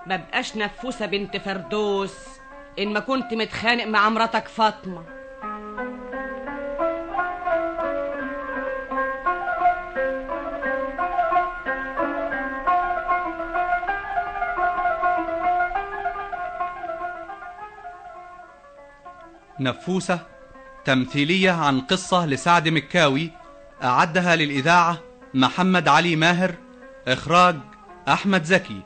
ما بقاش نفوسه بنت فردوس ان ما كنت متخانق مع مراتك فاطمه نفوسة تمثيلية عن قصة لسعد مكاوي أعدها للإذاعة محمد علي ماهر إخراج أحمد زكي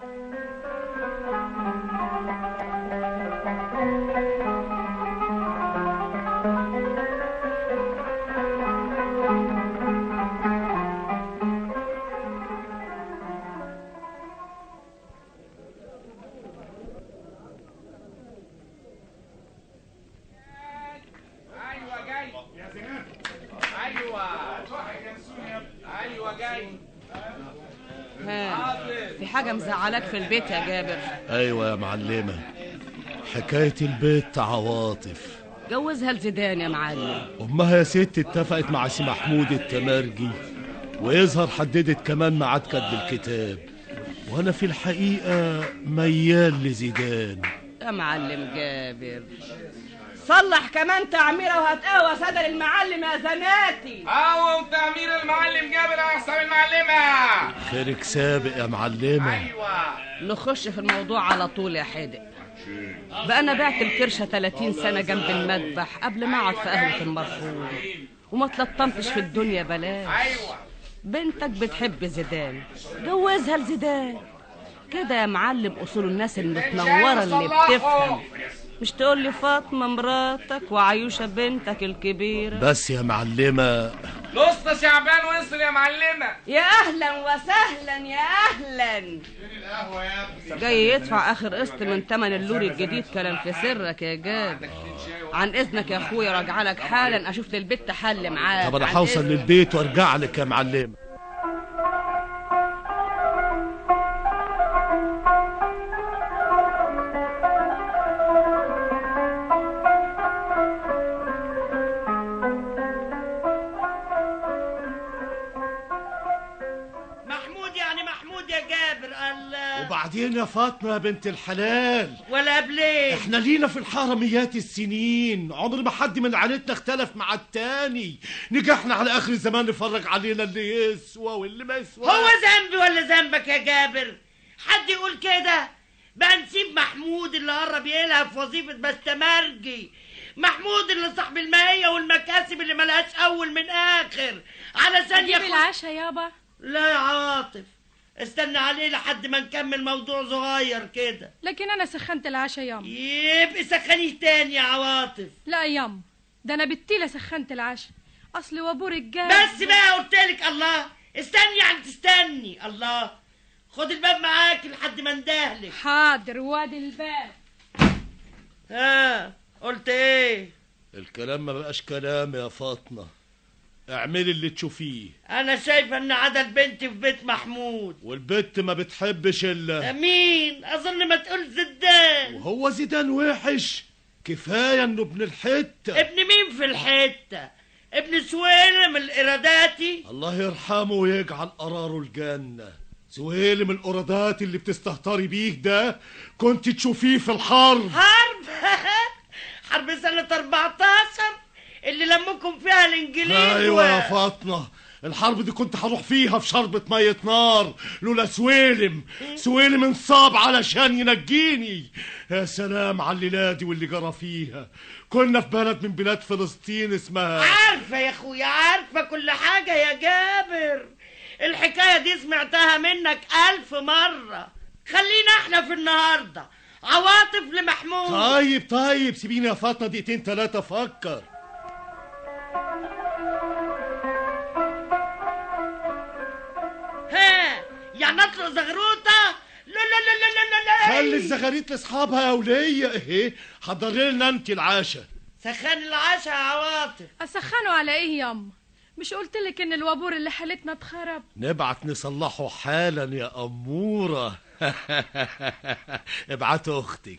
ايوه جاي يا زينات ايوه ايوه جاي ها في حاجه مزعلاك في البيت يا جابر ايوه يا معلمه حكايه البيت عواطف جوزها لزيدان يا معلم امها يا ست اتفقت مع سي محمود التمرجي ويظهر حددت كمان ميعاد كتب الكتاب وانا في الحقيقه ميال لزيدان يا معلم جابر صلح كمان تعميره وهتقوى صدر المعلم يا زناتي قوم تعمير المعلم جابر احسن المعلمه خيرك سابق يا معلمه ايوه نخش في الموضوع على طول يا حدق بقى انا بعت الكرشه 30 سنه جنب المذبح قبل ما اقعد في قهوه المرحوم وما تلطمتش في الدنيا بلاش ايوه بنتك بتحب زيدان جوزها لزيدان كده يا معلم اصول الناس المتنوره اللي بتفهم مش تقول لي فاطمه مراتك وعيوشه بنتك الكبيره بس يا معلمه لسه شعبان وصل يا معلمه يا اهلا وسهلا يا اهلا جاي يدفع اخر قسط من تمن اللوري الجديد كلام في سرك يا جابر عن اذنك يا اخويا راجع لك حالا اشوف للبت حل معاك طب انا عن هوصل إذنك. للبيت وارجع لك يا معلمه محمود يعني محمود يا جابر الله وبعدين يا فاطمه يا بنت الحلال ولا قبليه احنا لينا في الحرميات السنين عمر ما حد من عائلتنا اختلف مع التاني نجحنا على اخر الزمان نفرج علينا اللي يسوى واللي ما يسوى هو ذنبي ولا ذنبك يا جابر حد يقول كده بقى نسيب محمود اللي قرب يلعب في وظيفة بستمرجي محمود اللي صاحب المائية والمكاسب اللي ملهاش أول من آخر علشان نجيب ياخد العشاء يابا لا يا عاطف استنى عليه لحد ما نكمل موضوع صغير كده لكن انا سخنت العشاء ياما يبقى سخنيه تاني يا عواطف لا ياما ده انا بالتيلة سخنت العشاء اصل وابور الجاي بس بقى قلت لك الله استني يعني تستني الله خد الباب معاك لحد ما اندهلك حاضر وادي الباب ها قلت ايه الكلام ما بقاش كلام يا فاطمه اعملي اللي تشوفيه انا شايفه ان عدد بنتي في بيت محمود والبت ما بتحبش الا مين اظن ما تقول زدان وهو زيدان وحش كفايه انه ابن الحته ابن مين في الحته ابن سويلم الاراداتي الله يرحمه ويجعل قراره الجنه سويلم القرادات اللي بتستهتري بيه ده كنت تشوفيه في الحرب حرب حرب سنه 14 اللي لمكم فيها الانجليز ايوه يا و- فاطمه الحرب دي كنت هروح فيها في شربة مية نار لولا سويلم سويلم انصاب علشان ينجيني يا سلام على الليلة دي واللي جرى فيها كنا في بلد من بلاد فلسطين اسمها عارفه يا اخويا عارفه كل حاجه يا جابر الحكايه دي سمعتها منك الف مره خلينا احنا في النهارده عواطف لمحمود طيب طيب سيبيني يا فاطمة دقيقتين تلاتة افكر ها يعني اطلق زغروطه لا لا لا لا لا لا لا خلي الزغاريت لاصحابها يا ولية ايه حضري لنا انت العشاء سخان العشاء يا عواطف اسخنوا على ايه ياما مش قلت لك ان الوابور اللي حالتنا اتخرب نبعت نصلحه حالا يا أمورة ابعت أختك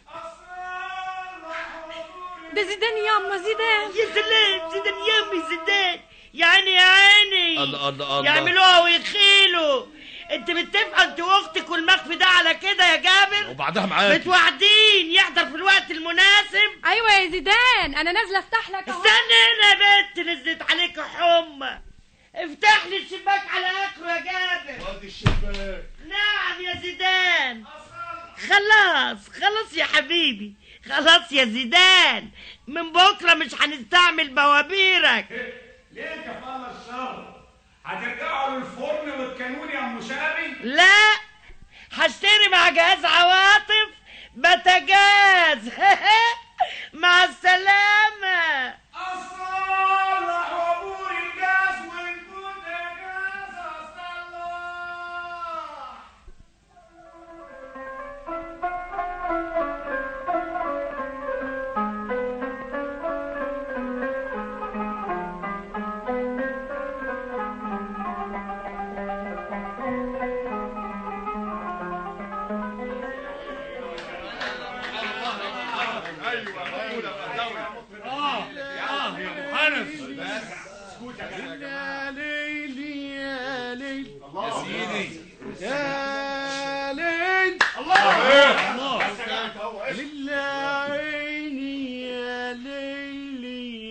ده زيدان ياما زيدان يا سلام زيدان يامي زيدان يا عيني يا عيني الله الله الله يعملوها ويخيلوا انت متفقه انت واختك والمخفي ده على على كده يا جابر وبعدها معاك متوعدين يحضر في الوقت المناسب ايوه يا زيدان انا نازله افتح لك اهو استنى هنا يا بنت نزلت عليك حمى افتح لي الشباك على اخره يا جابر الشباك نعم يا زيدان خلاص خلاص يا حبيبي خلاص يا زيدان من بكره مش هنستعمل بوابيرك ليه كفاله الشر هترجعوا للفرن والكانون يا ام شلبي لا هشتري مع جهاز عواطف بتجاز مع السلامة اصلح وابور الجاز والبوتاجاز اصلح حنف يا ليل يا ليل يا سيدي يا ليل الله لله عيني يا ليل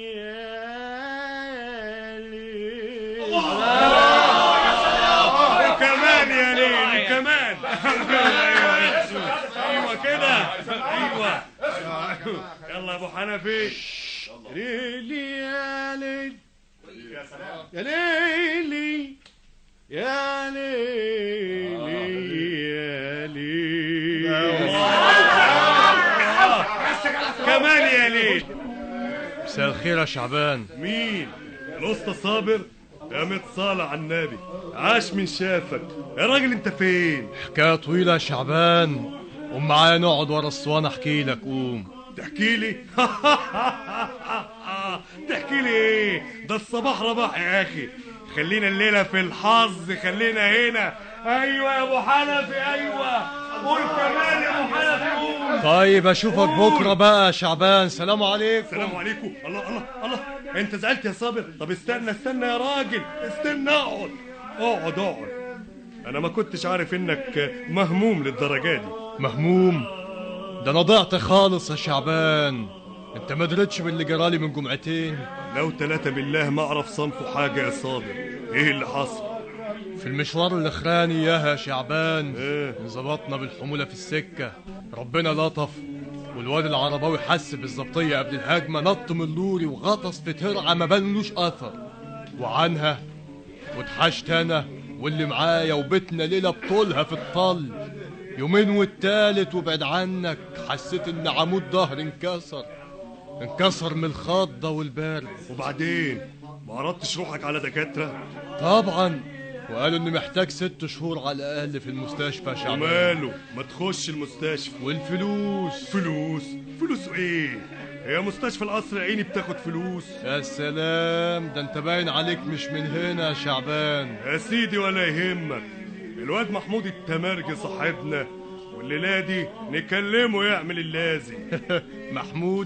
يا ليل كمان يا ليل كمان ايوه كده ايوه يلا يا ابو حنفي ليلي يا ليل يا ليلي يا ليلي يا ليل كمان يا ليل مساء الخير يا شعبان مين الاسطى صابر يا متصالح على النبي عاش من شافك يا راجل انت فين حكاية طويلة يا شعبان قوم معايا نقعد ورا الصوانة احكي لك قوم تحكي لي تحكي لي ايه ده الصباح رباح يا اخي خلينا الليله في الحظ خلينا هنا ايوه يا ابو حنفي ايوه قول كمان يا ابو حنفي قول طيب اشوفك بكرة بقى يا شعبان سلام عليكم السلام عليكم الله الله الله انت زعلت يا صابر طب استنى استنى يا راجل استنى اقعد اقعد اقعد انا ما كنتش عارف انك مهموم للدرجه دي مهموم ده انا ضعت خالص يا شعبان انت ما درتش باللي جرالي من جمعتين لو تلاتة بالله ما اعرف صنفه حاجه يا صابر ايه اللي حصل في المشوار الاخراني اياها يا شعبان إيه؟ انظبطنا بالحمولة في السكة ربنا لطف والواد العرباوي حس بالظبطية قبل الهجمة نط من اللوري وغطس في ترعة ما بانلوش أثر وعنها واتحشت أنا واللي معايا وبيتنا ليلة بطولها في الطل يومين والتالت وبعد عنك حسيت إن عمود ظهر انكسر انكسر من الخضة والبرد وبعدين ما عرضتش روحك على دكاتره طبعا وقالوا إني محتاج ست شهور على الأقل في المستشفى يا شعبان وماله ما تخش المستشفى والفلوس فلوس فلوس ايه هي مستشفى القصر العيني بتاخد فلوس يا سلام ده انت باين عليك مش من هنا يا شعبان يا سيدي ولا يهمك الواد محمود التمرجي صاحبنا والليله دي نكلمه يعمل اللازم محمود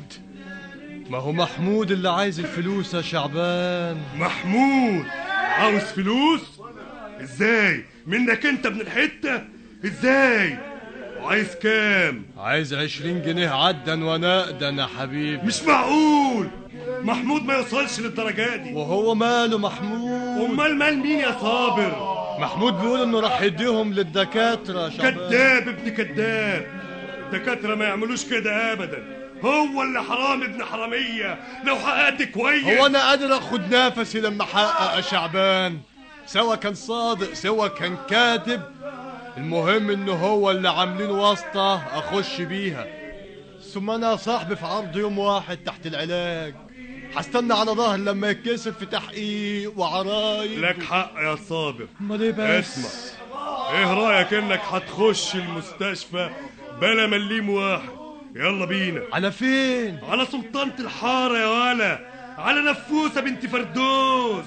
ما هو محمود اللي عايز الفلوس يا شعبان محمود عاوز فلوس ازاي منك انت ابن الحته ازاي وعايز كام عايز عشرين جنيه عدا ونقدا يا حبيبي مش معقول محمود ما يوصلش للدرجه دي وهو ماله محمود امال مال مين يا صابر محمود بيقول انه راح يديهم للدكاتره يا شعبان كذاب ابن كذاب الدكاترة ما يعملوش كده ابدا هو اللي حرام ابن حرامية لو حققت كويس هو انا قادر اخد نفسي لما احقق يا شعبان سواء كان صادق سواء كان كاتب المهم انه هو اللي عاملين واسطة اخش بيها ثم انا يا صاحبي في عرض يوم واحد تحت العلاج هستنى على ظهر لما يتكسب في تحقيق وعرايب لك حق يا صابر امال ايه بس اسمع ايه رايك انك هتخش المستشفى بلا مليم واحد يلا بينا على فين على سلطانة الحارة يا ولا على نفوسة بنت فردوس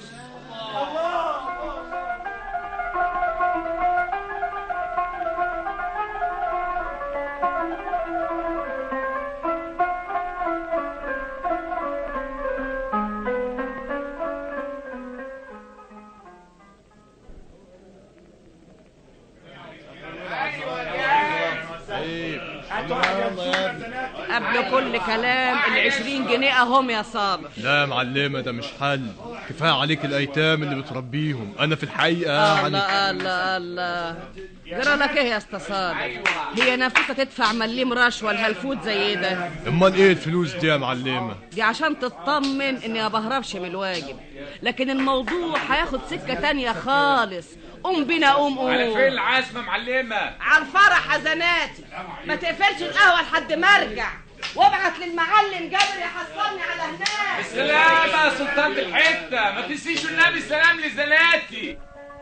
قبل كل كلام العشرين جنيه اهم يا صابر لا يا معلمة ده مش حل كفاية عليك الأيتام اللي بتربيهم أنا في الحقيقة يعني الله الله الله جرى لك ايه يا اسطى صابر هي نفسها تدفع مليم رشوه الهلفوت زي ده أمال إيه الفلوس دي يا معلمة دي عشان تطمن اني ما بهربش من الواجب لكن الموضوع هياخد سكه تانية خالص قوم بينا قوم قوم على فين العزمه معلمه على الفرح حزناتي ما تقفلش القهوه لحد ما ارجع وابعت للمعلم جابر يحصلني على هناك سلام يا سلطان الحته ما تنسيش النبي سلام لزلاتي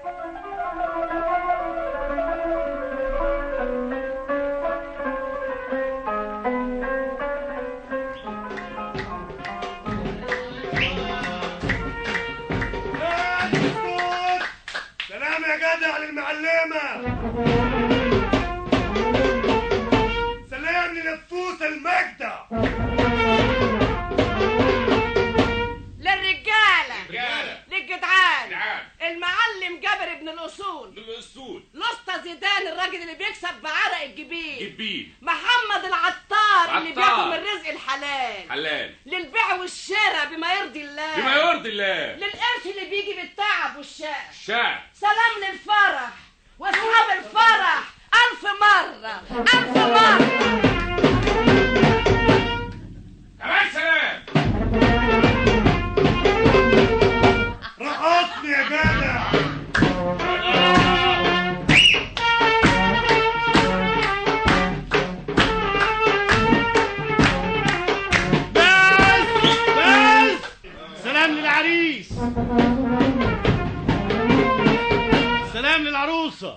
سلام يا جدع للمعلمة سلام لنفوس المجدع للرجاله رجاله للجدعان جدعان. المعلم جابر ابن الاصول للاسود لسطى زيدان الراجل اللي بيكسب بعرق الجبين جبين محمد العطار اللي عطار. بياكل من رزق الحلال حلال للبيع والشراء بما يرضي الله بما يرضي الله للقرش اللي بيجي بالتعب والشقى الشعب سلام للفرح واصحاب الفرح الف مره الف مره كمان سلام رقصني يا جدع بس بس سلام للعريس سلام للعروسة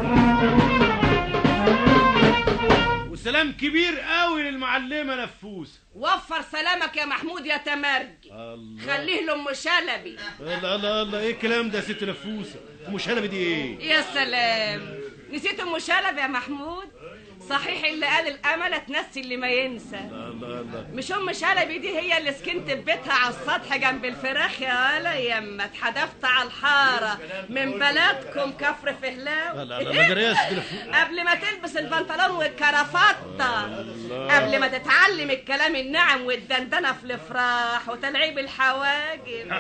وسلام كبير قوي للمعلمة نفوسة وفر سلامك يا محمود يا تمرجي خليه لام شلبي الله الله الله ايه الكلام ده يا ست نفوسة ام شلبي دي ايه يا سلام نسيت ام شلبي يا محمود صحيح اللي قال الامل تنسي اللي ما ينسى الله الله مش ام شلبي دي هي اللي سكنت في بيتها على السطح جنب الفراخ يا ولا يما اتحدفت على الحاره من بلدكم كفر فهلاوي لا لا لا جري يا ست نفوسة قبل ما تلبس البنطلون والكرافطة قبل ما تتعلم الكلام الناعم والدندنة في الافراح وتلعيب الحواجب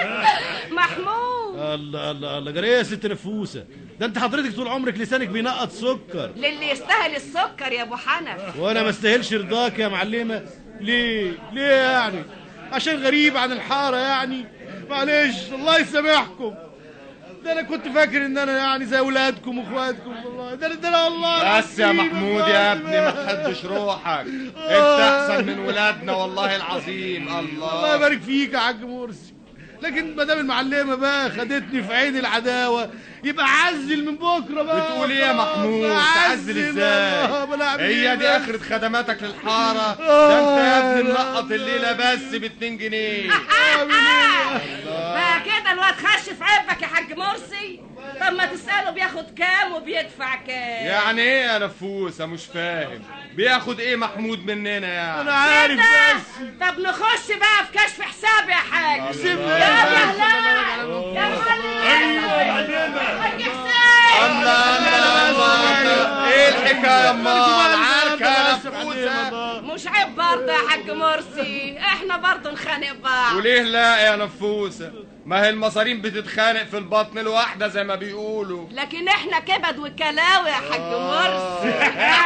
محمود الله الله الله جري يا ست نفوسة ده انت حضرتك طول عمرك لسانك بينقط سكر للي يستاهل السكر يا ابو حنف وانا ما استاهلش رضاك يا معلمه ليه ليه يعني عشان غريب عن الحاره يعني معلش الله يسامحكم ده انا كنت فاكر ان انا يعني زي اولادكم واخواتكم والله ده ده انا والله بس يا العظيم محمود والله يا ابني ما ما- تحدش روحك انت احسن من ولادنا والله العظيم الله الله يبارك فيك يا حاج مرسي لكن ما دام المعلمه بقى خدتني في عين العداوه يبقى عزل من بكره بقى بتقول ايه يا محمود تعزل ازاي هي دي اخرة خدماتك للحارة ده انت يا ابني منقط الليلة بس باتنين جنيه بقى كده الواد خش في عبك يا حاج مرسي طب ما تسأله بياخد كام وبيدفع كام يعني ايه يا نفوسة مش فاهم بياخد ايه محمود مننا انا يعني عارف كده؟ بس طب نخش بقى في كشف حساب يا حاج سيبنا يا مهلا يا معلم حاج حسين الله الله الله ايه الحكاية امال عاركة يا نفوسة مش عيب برضه يا حاج مرسي احنا برضه نخانق بعض وليه لا يا نفوسة ما هي المصارين بتتخانق في البطن الواحدة زي ما بيقولوا لكن احنا كبد وكلاوي يا حاج مرسي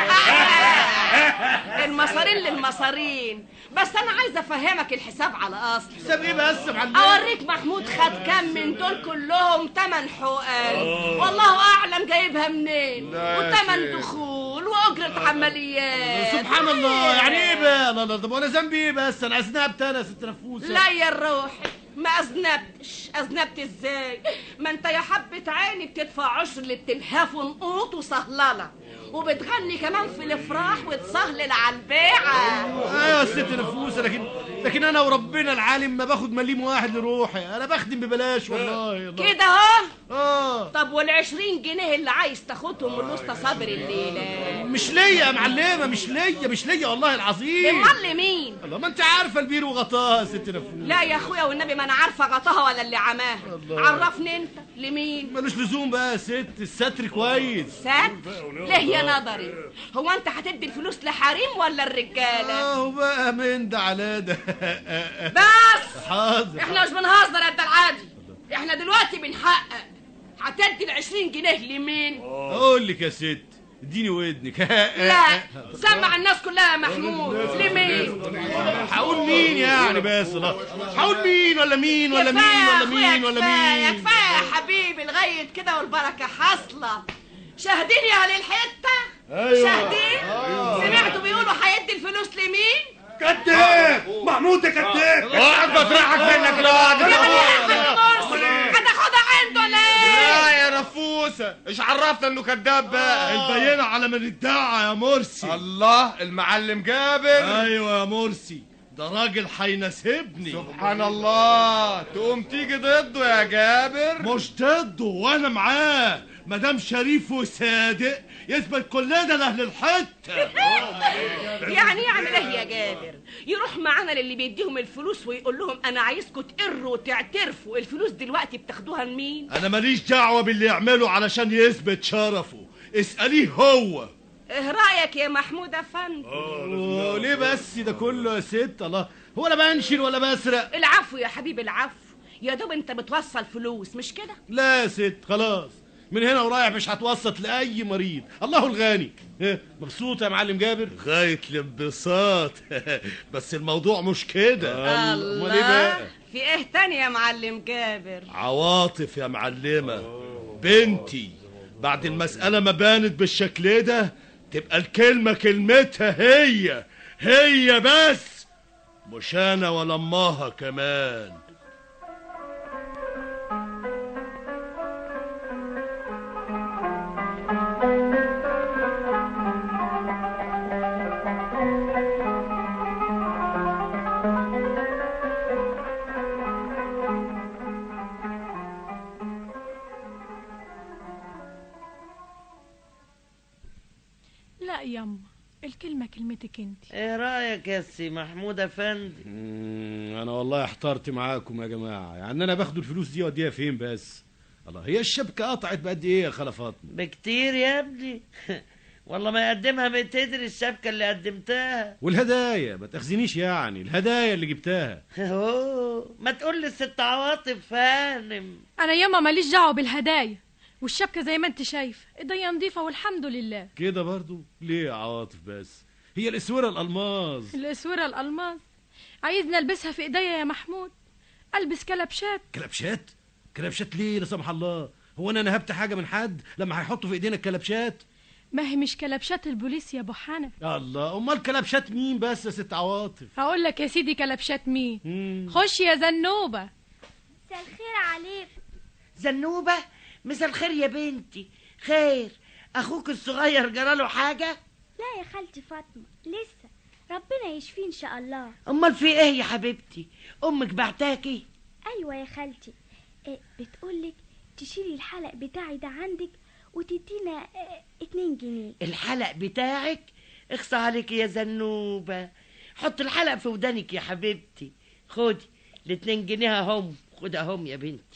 المصارين للمصارين بس انا عايزه افهمك الحساب على اصل حساب ايه بس يا معلم اوريك محمود خد كام من دول كلهم تمن حقن والله اعلم جايبها منين لا يا وتمن شيخ. دخول واجره عمليات سبحان الله يعني ايه بقى الله الله طب وانا ذنبي ايه بس انا اذنبت انا يا ست نفوسه لا يا روحي ما اذنبتش اذنبت ازاي ما انت يا حبة عيني بتدفع عشر للتلهاف ونقوط وصهلله وبتغني كمان في الافراح وتصهلل على البيعه ايوه يا ست نفوسه لكن لكن انا وربنا العالم ما باخد مليم واحد لروحي انا بخدم ببلاش والله والله. كده اهو اه طب والعشرين جنيه اللي عايز تاخدهم من وسط صابر الليله مش ليا يا معلمه مش ليا مش ليا والله العظيم امال لمين الله ما انت عارفه البير وغطاها يا ست نفوسه لا يا اخويا والنبي ما انا عارفه غطاها ولا اللي عماها الله. عرفني انت لمين ملوش لزوم بقى يا ست الستر كويس ستر ليه يا نظري هو انت هتدي الفلوس لحريم ولا الرجاله اهو بقى من ده على ده بس حاضر احنا مش بنهزر يا العادي احنا دلوقتي بنحقق هتدي ال 20 جنيه لمين اقول لك يا ست اديني ودنك لا سمع الناس كلها يا محمود لمين هقول مين يعني بس لا هقول مين ولا مين ولا مين ولا مين ولا كفايه مين كفايه يا حبيبي لغايه كده والبركه حاصله شاهدين يا اهل الحته أيوة. شاهدين سمعتوا بيقولوا هيدي الفلوس لمين كداب محمود ده كداب اقعد بفرحك منك راجل هتاخدها عنده ليه لا يا نفوسه ايش عرفنا انه كذاب بقى البينة على من ادعى يا مرسي الله المعلم جابر ايوه يا مرسي ده راجل هيناسبني سبحان الله تقوم تيجي ضده يا جابر مش ضده وانا معاه مدام شريف وصادق يثبت كلنا لاهل الحته يعني يعمل ايه يا جابر يروح معانا للي بيديهم الفلوس ويقول لهم انا عايزكم تقروا وتعترفوا الفلوس دلوقتي بتاخدوها لمين انا ماليش دعوه باللي يعمله علشان يثبت شرفه اساليه هو ايه رايك يا محمود افندي أوه، ليه بس ده كله يا ست الله هو انا بنشر ولا بسرق العفو يا حبيبي العفو يا دوب انت بتوصل فلوس مش كده لا يا ست خلاص من هنا ورايح مش هتوسط لاي مريض الله الغني إيه، مبسوط يا معلم جابر غايه الانبساط بس الموضوع مش كده أمال إيه بقى؟ في ايه تاني يا معلم جابر عواطف يا معلمة بنتي بعد المسألة ما بانت بالشكل ده تبقى الكلمة كلمتها هي هي بس مش أنا ولا أمها كمان لا يما الكلمة كلمتك انت ايه رايك يا سي محمود افندي أنا والله احترت معاكم يا جماعة يعني أنا باخد الفلوس دي وأديها فين بس الله هي الشبكة قطعت بقد إيه يا خالة فاطمة بكتير يا ابني والله ما يقدمها بتدري الشبكه اللي قدمتها والهدايا ما تاخذنيش يعني الهدايا اللي جبتها اوه ما تقول لي الست عواطف فانم انا يما ماليش دعوة بالهدايا والشبكة زي ما انت شايف ايديا نظيفة والحمد لله كده برضو ليه يا عواطف بس هي الاسوره الالماظ الاسورة الالماس عايزني البسها في ايديا يا محمود البس كلبشات كلبشات كلبشات ليه لا سمح الله هو انا نهبت حاجه من حد لما هيحطوا في ايدينا الكلبشات ما هي مش كلبشات البوليس يا ابو حنف الله امال كلبشات مين بس يا ست عواطف هقول لك يا سيدي كلبشات مين مم. خش يا زنوبة مساء الخير عليك زنوبه مساء الخير يا بنتي خير اخوك الصغير جراله حاجه لا يا خالتي فاطمة لسه ربنا يشفيه إن شاء الله امال في ايه يا حبيبتي امك بعتاكي أيوة يا خالتي إيه بتقولك تشيلي الحلق بتاعي ده عندك وتدينا إيه اتنين جنيه الحلق بتاعك اخصى عليك يا زنوبة حط الحلق في ودانك يا حبيبتي خدي الاتنين جنيه هم خد اهم يا بنتي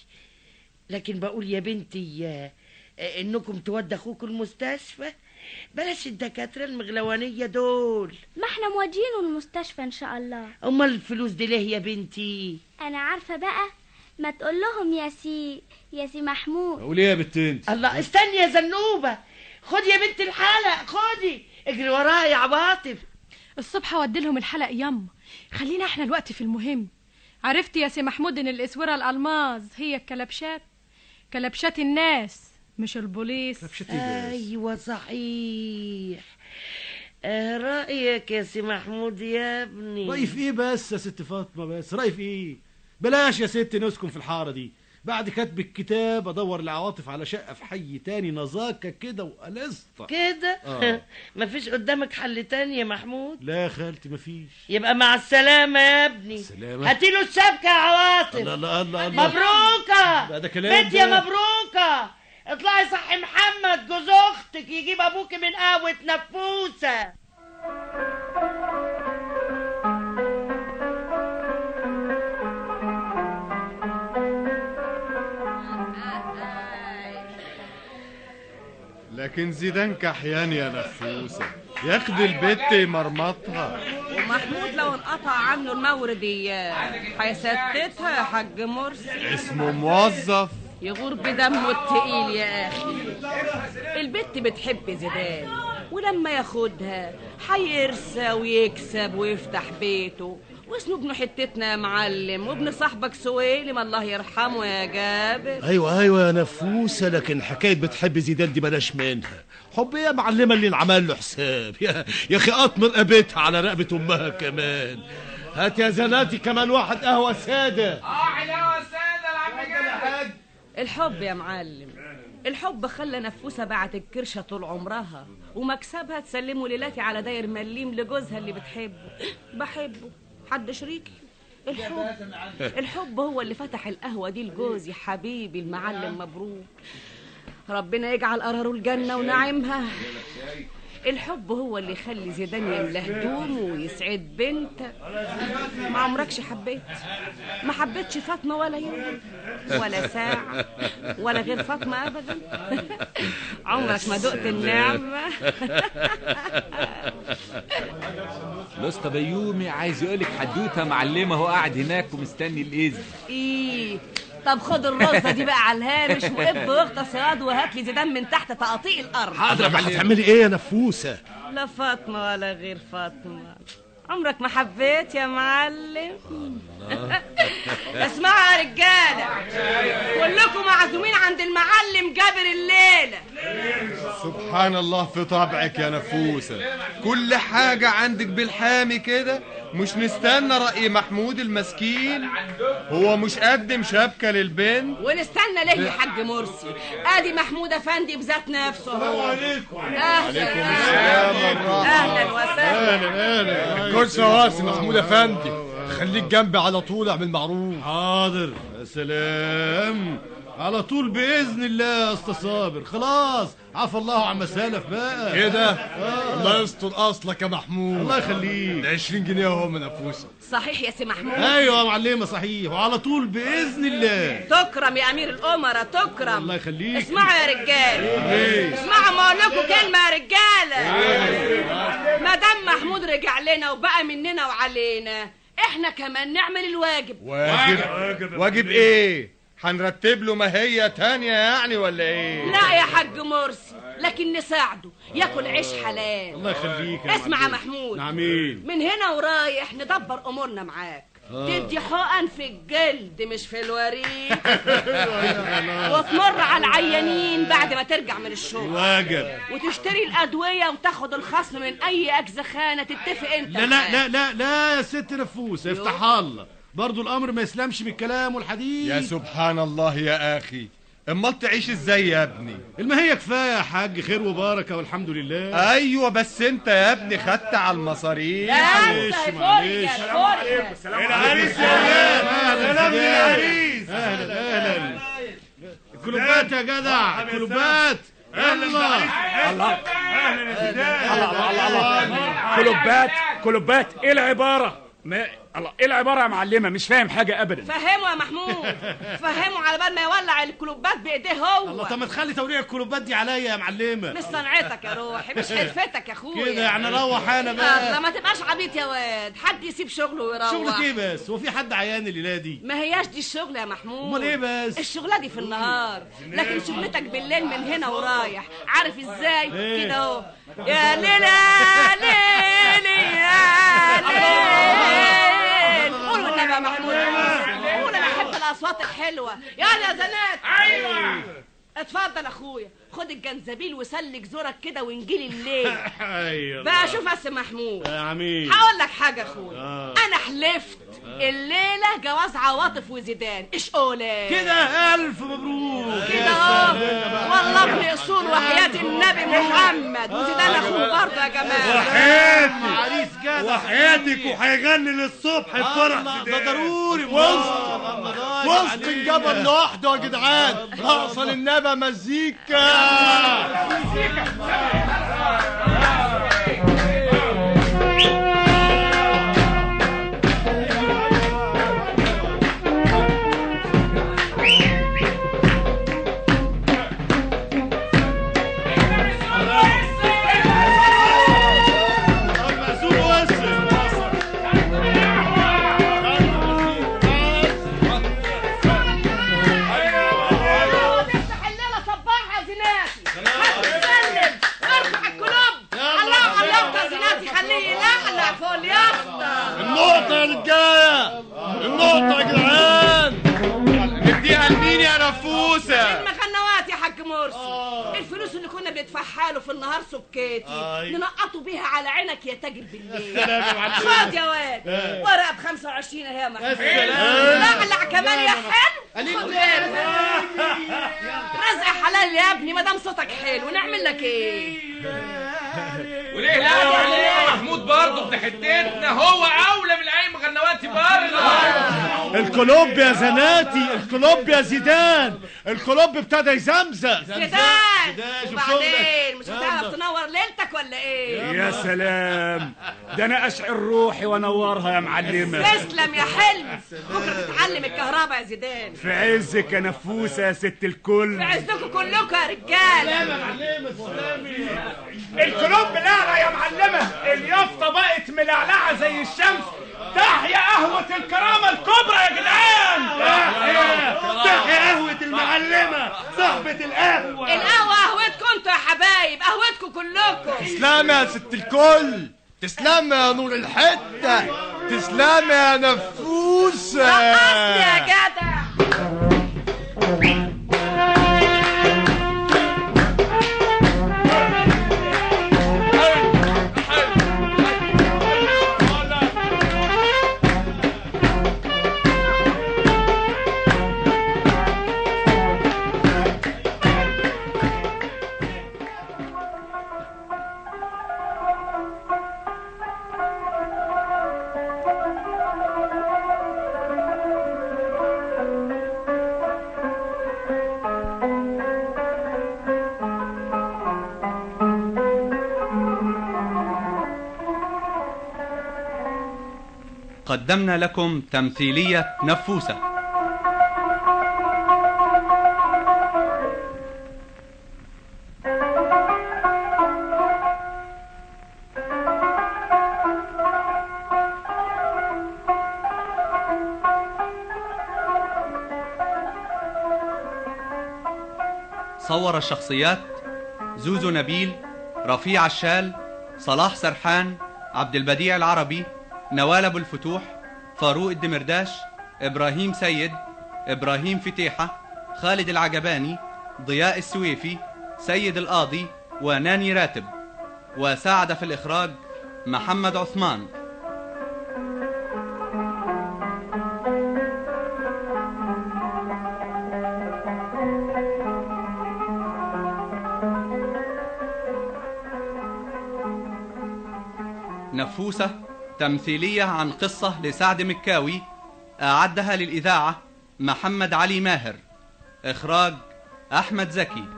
لكن بقول يا بنتي آه، آه، انكم تودوا اخوكم المستشفى بلاش الدكاترة المغلوانية دول ما احنا مودينه المستشفى إن شاء الله امال الفلوس دي ليه يا بنتي أنا عارفة بقى ما تقول لهم يا سي يا سي محمود اقول ايه يا بنت انت الله استني يا زنوبة خدي يا بنت الحلق خدي اجري وراها يا عواطف الصبح اودي لهم الحلق يما خلينا احنا الوقت في المهم عرفت يا سي محمود ان الاسوره الالماظ هي الكلبشات كلبشات الناس مش البوليس كلبشات ايه بس ايوه صحيح آه رايك يا سي محمود يا ابني رايي في ايه بس يا ست فاطمه بس رايي في ايه بلاش يا ست نسكن في الحاره دي بعد كتب الكتاب ادور لعواطف على شقه في حي تاني نظاكه كده وقلسطه كده آه. مفيش قدامك حل تاني يا محمود لا يا خالتي مفيش يبقى مع السلامة يا ابني سلامة. هاتيله الشبكة يا عواطف الله الله الله الله مبروكة ده- ده كلام بنت يا ده. مبروكة اطلعي صحي محمد جوز اختك يجيب ابوك من قهوة نفوسة لكن زيدان كحيان يا نفوسة ياخد البت يمرمطها ومحمود لو انقطع عنه المورد إياه هيستتها يا حاج مرسي اسمه موظف يغور بدمه التقيل يا اخي البت بتحب زيدان ولما ياخدها هيرسى ويكسب ويفتح بيته واسمه ابن حتتنا يا معلم وابن صاحبك سويلم الله يرحمه يا جابر ايوه ايوه يا نفوسه لكن حكايه بتحب زيدان دي بلاش منها حب ايه يا معلمه اللي انعمل له حساب يا, يا اخي اطمر رقبتها على رقبه امها كمان هات يا زناتي كمان واحد قهوه ساده اه حلاوه الساده العم جابر الحب يا معلم الحب خلى نفوسة بعت الكرشة طول عمرها ومكسبها تسلمه ليلاتي على داير مليم لجوزها اللي بتحبه بحبه حد شريكي الحب الحب هو اللي فتح القهوة دي لجوزي حبيبي المعلم مبروك ربنا يجعل قراره الجنة ونعيمها الحب هو اللي يخلي زيدان يملى هدومه ويسعد بنتك ما عمركش حبيت ما حبيتش فاطمة ولا يوم ولا ساعة ولا غير فاطمة أبدا عمرك ما دقت النعمة الاسطى بيومي عايز يقولك حدوته معلمه هو قاعد هناك ومستني الاذن إيه طب خد الرزة دي بقى على الهامش وقب واغطس ياض وهات لي زيدان من تحت تقاطيع الأرض حاضر يا معلم هتعملي ايه يا نفوسه لا فاطمة ولا غير فاطمة عمرك ما حبيت يا معلم اسمعوا يا رجالة كلكم معزومين عند المعلم جابر الليلة سبحان الله في طبعك يا نفوسة كل حاجة عندك بالحامي كده مش نستنى رأي محمود المسكين هو مش قدم شبكة للبنت ونستنى ليه يا حاج مرسي ادي محمود افندي بذات نفسه هو عليكم اهلا السلام ورحمة اهلا وسهلا كل سواسي محمود افندي خليك جنبي على طول اعمل معروف حاضر يا سلام على طول باذن الله يا اسطى صابر خلاص عفى الله عما سلف بقى كده الله يستر اصلك يا محمود الله يخليك ده 20 جنيه اهو من افوسه صحيح يا سي محمود ايوه يا معلمه صحيح وعلى طول باذن الله تكرم يا امير الامراء تكرم الله يخليك اسمعوا يا رجاله إيه؟ اسمعوا ما اقول لكم كلمه يا رجاله ما دام محمود رجع لنا وبقى مننا وعلينا احنا كمان نعمل الواجب واجب واجب ايه هنرتب له ماهية تانية يعني ولا ايه لا يا حاج مرسي لكن نساعده ياكل عيش حلال الله يخليك يا اسمع يا معلم. محمود نعمين من هنا ورايح ندبر امورنا معاك تدي حقن في الجلد مش في الوريد وتمر على العيانين بعد ما ترجع من الشغل واجب وتشتري الادويه وتاخد الخصم من اي اجزخانه تتفق انت لا لا معاه. لا لا لا يا ست نفوس افتح الله برضو الامر ما يسلمش من الكلام والحديث يا سبحان الله يا اخي امال تعيش ازاي يا ابني الما هي كفايه يا حاج خير وبركه والحمد لله ايوه بس انت يا ابني خدت على المصاريف لا انت معلش، يا معلش. فرجه فرجه العريس يا اهلا سلام سلام. للعريس اهلا اهلا كلوبات يا جدع كلوبات يلا الله اهلا يا زيدان الله الله الله الله كلوبات كلوبات ايه العباره ما الله ايه العباره يا معلمه مش فاهم حاجه ابدا فهمه يا محمود فهمه على بال ما يولع الكلوبات بايديه هو الله طب ما تخلي توريع الكلوبات دي عليا يا معلمه مش صنعتك يا روحي مش حرفتك يا اخويا كده يعني روح انا الله بقى ما تبقاش عبيط يا واد حد يسيب شغله ويروح شغلك ايه بس هو في حد عيان الليله دي ما هياش دي الشغل يا محمود امال ايه بس الشغلة دي في النهار لكن شغلتك بالليل من هنا ورايح عارف ازاي إيه؟ كده اهو يا ليلى ليلي يا ليل قولوا النبي يا محمود قول انا احب الاصوات الحلوه يلا يا زنات ايوه اتفضل اخويا خد الجنزبيل وسلك زورك كده ونجيلي الليل ايوه بقى شوف بس محمود يا عميل هقول لك حاجه يا اخويا آه. انا حلفت الليله جواز عواطف وزيدان ايش قولك كده الف مبروك كده اهو والله ابن اصول وحياة النبي محمد وزيدان اخوه برضه يا جماعه وحياتي عريس جدع وحياتك وهيغني للصبح الفرح الله، زيدان. ده ضروري وسط وسط وسط الجبل لوحده يا جدعان رقصه للنبى مزيكا رجاله النقطه يا جدعان نديها لمين يا نفوسه المغنوات يا حاج مرسي الفلوس اللي كنا بندفعها له في النهار سكيتي آي. ننقطه بيها على عينك يا تاجر بالليل السلام يا معلم. خد يا واد آه. ورقه ب 25 اهي يا محمود السلام. لعلع كمان يا حلو خد غيرها رزق حلال يا ابني ما دام صوتك حلو نعمل لك ايه وليه لا يا محمود برضه ابن حتتنا هو اولى من اي مغنواتي برضه الكلوب يا زناتي الكلوب يا زيدان الكلوب ابتدى يزمزق زيدان شوف وبعدين مش شغلك. هتعرف يلا. تنور ليلتك ولا ايه يا سلام ده انا اشعل روحي وانورها يا معلمه تسلم يا حلم بكره تتعلم الكهرباء يا زيدان في عزك يا نفوسه يا ست الكل في عزكم كلكم يا رجاله الكلوب لعلة يا معلمة اليافطة بقت ملعلعة زي الشمس تحيا قهوة الكرامة الكبرى يا جدعان تحيا قهوة المعلمة صاحبة القهوة القهوه قهوتكم انتوا يا حبايب قهوتكم كلكم تسلم يا ست الكل تسلم يا نور الحته تسلم يا نفوسه يا جدع قدمنا لكم تمثيلية نفوسة صور الشخصيات زوزو نبيل رفيع الشال صلاح سرحان عبد البديع العربي نوال ابو الفتوح فاروق الدمرداش ابراهيم سيد ابراهيم فتيحه خالد العجباني ضياء السويفي سيد القاضي وناني راتب وساعد في الاخراج محمد عثمان نفوسة تمثيلية عن قصة لسعد مكاوي أعدها للإذاعة محمد علي ماهر إخراج أحمد زكي